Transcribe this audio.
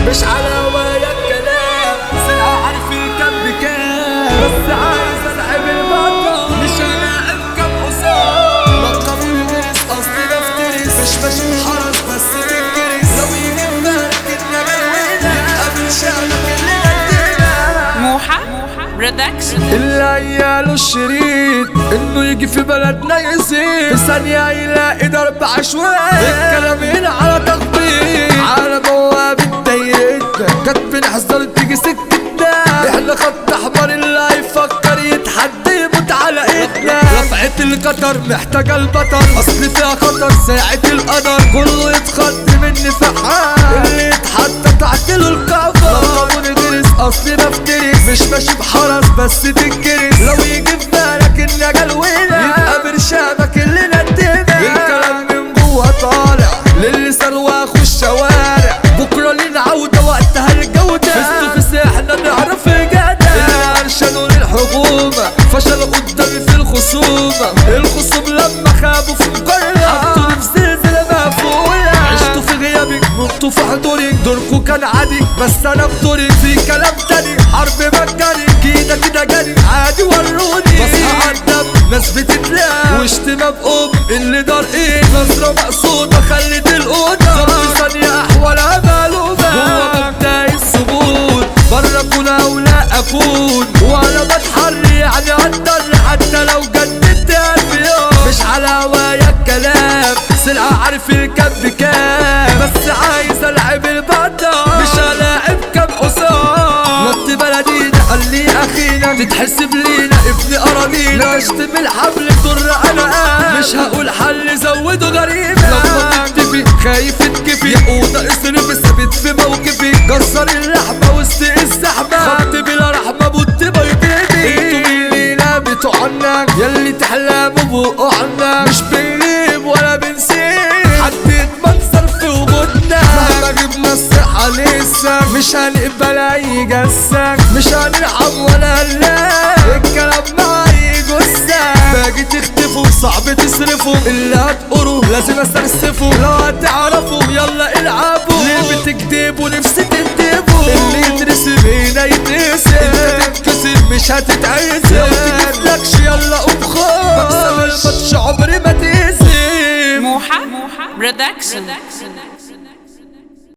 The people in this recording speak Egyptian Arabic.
مش على ويا الكلام سرقة عارف الكم بكام بس عايز العب البطل مش انا اركب حصان بطل يدرس اصلي بفترس مش ماشي بحرس بس تنكرس لو يجي في بالك انك الوينة قبل شغلك اللي قدنا موحة برودكشن اللي قاله الشريط انه يجي في بلدنا يزيد في ثانية يلاقي ضرب عشوائي الكلام هنا على تخطيط على بوابة دايرتنا كانت بنحذر تيجي سكتنا احنا خط احمر اللي هيفكر يتحدى يموت على ايدنا رفعة القطر محتاجة البطل اصل فيها خطر ساعة القدر كله يتخض مني في حال اللي يتحدى تحت له الكفر لقبوني درس اصلي بفترس مش ماشي بحرس بس تنكرس لو يجي في بالك ان جلونا يبقى برشامك اللي ندنا الكلام من جوه طالع للسان واخو الشوارع بكره لينا عوده وقتها الجوده فزتوا في ساحنا نعرف الجدع اللي ارشدوا للحكومه فشلوا قدامي في الخصومه الخصوم لما خابوا في مقرة حطوني في زلزله مقفوله عشتوا في غيابي نطوا في حضوري دوركوا كان عادي بس انا بدوري في كلام تاني حرب مجاني كده كده جاني عادي وروني بصحى عالدم ناس بتتلاقى واشتمى بأم اللي دار ايه نظرة مقصودة خلت الأوضة ظرف ثانية أحوالها مقلوبة جوه مبدأ الثبوت بره أكون أو لا أكون وأنا بتحري يعني عالضر حتى لو جددت ألف يوم مش على هوايا الكلام سلعة عارف الكم بكام بس عايز ألعب البطل مش هلاعب كم حصان نط بلدينا قال لي أخينا تتحسب لينا ابن أراضينا اشتم الحبل تضر أنا مش هقول حل زودوا غريبة لما تكتفي خايف تكفي أوضة اصرف ثابت في موقفي كسر اللحمة وسط الزحمة خدت بلا رحمة بوت بيضتي انتوا الليلة بتوعنا يلي تحلموا بوقوعنا مش بنجيب ولا بنسيب حدد منظر في وجودنا مهما جبنا الصحة لسه مش هنقبل أي جسك مش هنرحم ولا نلاقي الكلام معاي جثة باجي تختفوا صعب تصرفوا اللي هتقروا لازم استرسفوا لو هتعرفوا يلا العبوا ليه بتكدبوا نفسي تكدبوا اللي يترسم هنا يترسم انت تتكسر مش هتتعزم لو تجيبلكش يلا قوم خد مكسب الفتش عمري ما تقسم موحة برودكشن